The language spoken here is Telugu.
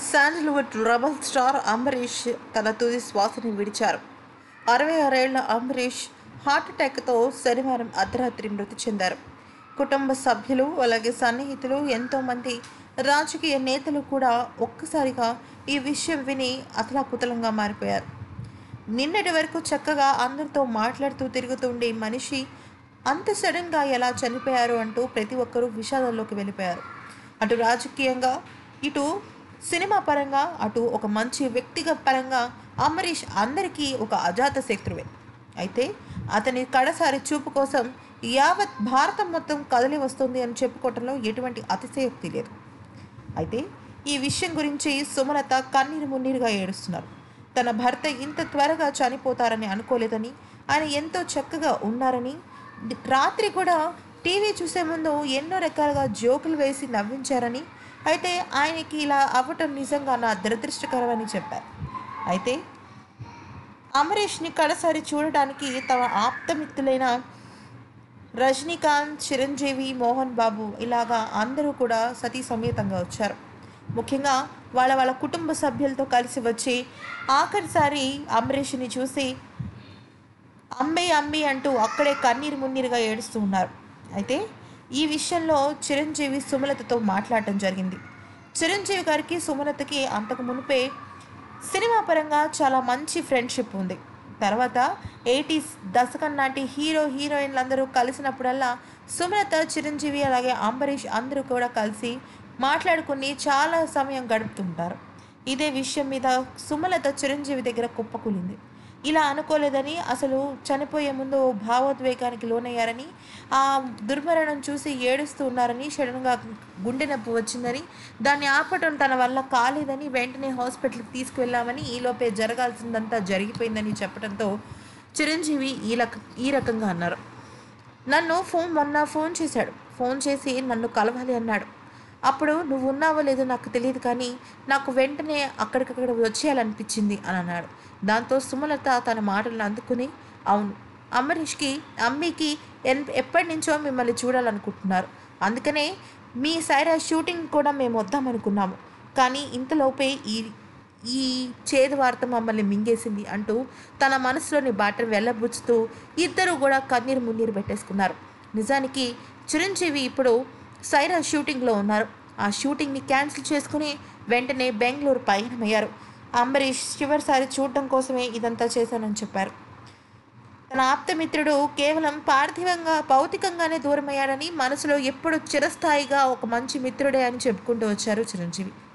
శాండల్వుడ్ రెబల్ స్టార్ అంబరీష్ తన తుది శ్వాసని విడిచారు అరవై ఆరేళ్ల అంబరీష్ హార్ట్ అటాక్తో శనివారం అర్ధరాత్రి మృతి చెందారు కుటుంబ సభ్యులు అలాగే సన్నిహితులు ఎంతోమంది రాజకీయ నేతలు కూడా ఒక్కసారిగా ఈ విషయం విని అతలాకుతలంగా మారిపోయారు నిన్నటి వరకు చక్కగా అందరితో మాట్లాడుతూ తిరుగుతుండే మనిషి అంత సడన్గా ఎలా చనిపోయారు అంటూ ప్రతి ఒక్కరూ విషాదంలోకి వెళ్ళిపోయారు అటు రాజకీయంగా ఇటు సినిమా పరంగా అటు ఒక మంచి వ్యక్తిగత పరంగా అంబరీష్ అందరికీ ఒక అజాత శత్రువే అయితే అతని కడసారి చూపు కోసం యావత్ భారతం మొత్తం కదిలి వస్తుంది అని చెప్పుకోవటంలో ఎటువంటి అతిశయోక్తి లేదు అయితే ఈ విషయం గురించి సుమలత కన్నీరు మున్నీరుగా ఏడుస్తున్నారు తన భర్త ఇంత త్వరగా చనిపోతారని అనుకోలేదని ఆయన ఎంతో చక్కగా ఉన్నారని రాత్రి కూడా టీవీ చూసే ముందు ఎన్నో రకాలుగా జోకులు వేసి నవ్వించారని అయితే ఆయనకి ఇలా అవ్వటం నిజంగా నా దురదృష్టకరమని చెప్పారు అయితే అమరీష్ని కడసారి చూడడానికి తమ ఆప్తమిత్రులైన రజనీకాంత్ చిరంజీవి మోహన్ బాబు ఇలాగా అందరూ కూడా సతీ సమేతంగా వచ్చారు ముఖ్యంగా వాళ్ళ వాళ్ళ కుటుంబ సభ్యులతో కలిసి వచ్చి ఆఖరిసారి అంబరీష్ని చూసి అంబే అంబి అంటూ అక్కడే కన్నీరు మున్నీరుగా ఏడుస్తూ ఉన్నారు అయితే ఈ విషయంలో చిరంజీవి సుమలతతో మాట్లాడటం జరిగింది చిరంజీవి గారికి సుమలతకి అంతకు మునిపే సినిమా పరంగా చాలా మంచి ఫ్రెండ్షిప్ ఉంది తర్వాత ఎయిటీస్ దశకం నాటి హీరో హీరోయిన్లు అందరూ కలిసినప్పుడల్లా సుమలత చిరంజీవి అలాగే అంబరీష్ అందరూ కూడా కలిసి మాట్లాడుకుని చాలా సమయం గడుపుతుంటారు ఇదే విషయం మీద సుమలత చిరంజీవి దగ్గర కుప్పకూలింది ఇలా అనుకోలేదని అసలు చనిపోయే ముందు భావోద్వేగానికి లోనయ్యారని ఆ దుర్మరణం చూసి ఏడుస్తూ ఉన్నారని సడన్గా గుండె నొప్పి వచ్చిందని దాన్ని ఆపటం తన వల్ల కాలేదని వెంటనే హాస్పిటల్కి తీసుకువెళ్ళామని ఈలోపే జరగాల్సిందంతా జరిగిపోయిందని చెప్పడంతో చిరంజీవి ఈ రక ఈ రకంగా అన్నారు నన్ను ఫోన్ మొన్న ఫోన్ చేశాడు ఫోన్ చేసి నన్ను కలవాలి అన్నాడు అప్పుడు నువ్వు ఉన్నావో లేదో నాకు తెలియదు కానీ నాకు వెంటనే అక్కడికక్కడ వచ్చేయాలనిపించింది అని అన్నాడు దాంతో సుమలత తన మాటలను అందుకుని అవును అమరీష్కి అమ్మీకి ఎన్ ఎప్పటి నుంచో మిమ్మల్ని చూడాలనుకుంటున్నారు అందుకనే మీ సైరా షూటింగ్ కూడా మేము వద్దామనుకున్నాము కానీ ఇంతలోపే ఈ ఈ చేదు వార్త మమ్మల్ని మింగేసింది అంటూ తన మనసులోని బాటను వెళ్ళబుచ్చుతూ ఇద్దరు కూడా కన్నీరు మున్నీరు పెట్టేసుకున్నారు నిజానికి చిరంజీవి ఇప్పుడు సైరా షూటింగ్లో ఉన్నారు ఆ షూటింగ్ని క్యాన్సిల్ చేసుకుని వెంటనే బెంగళూరు పయనమయ్యారు అంబరీష్ చివరిసారి చూడటం కోసమే ఇదంతా చేశానని చెప్పారు తన ఆప్తమిత్రుడు కేవలం పార్థివంగా భౌతికంగానే దూరమయ్యాడని మనసులో ఎప్పుడు చిరస్థాయిగా ఒక మంచి మిత్రుడే అని చెప్పుకుంటూ వచ్చారు చిరంజీవి